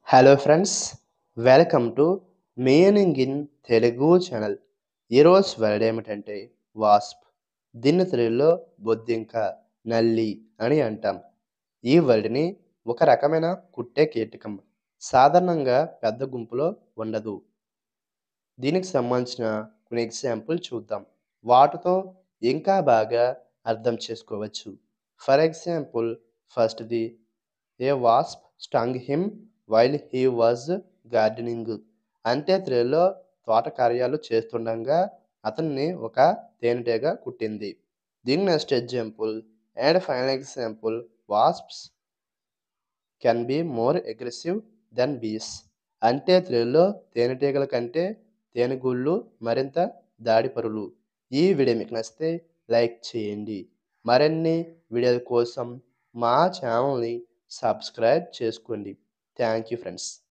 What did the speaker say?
hello friends welcome to meaning in Telugu channel ఈరోజు word ఏమిటంటే wasp దీన్ని తెలుగులో బొద్దింక నల్లి అని అంటాం ఈ వర్డ్ని ఒక రకమైన కుట్టే కీటకం సాధారణంగా పెద్ద గుంపులో ఉండదు దీనికి సంబంధించిన కొన్ని ఎగ్జాంపుల్ చూద్దాం వాటితో ఇంకా బాగా అర్థం చేసుకోవచ్చు ఫర్ ఎగ్జాంపుల్ ఫస్ట్ది a wasp stung him while he was gardening అంటే తెలుగులో తోట కార్యాలు చేస్తుండగా అతన్ని ఒక తేనెటీగ కుట్టింది దీని next example and final example wasps can be more aggressive than bees అంటే తెలుగులో తేనెటీగల కంటే తేనెగూళ్ళు మరింత దాడిపరులు ఈ వీడియో మీకు నచ్చితే లైక్ చేయండి మరిన్ని వీడియోల కోసం మా ఛానల్ని సబ్స్క్రైబ్ చేసుకోండి థ్యాంక్ యూ ఫ్రెండ్స్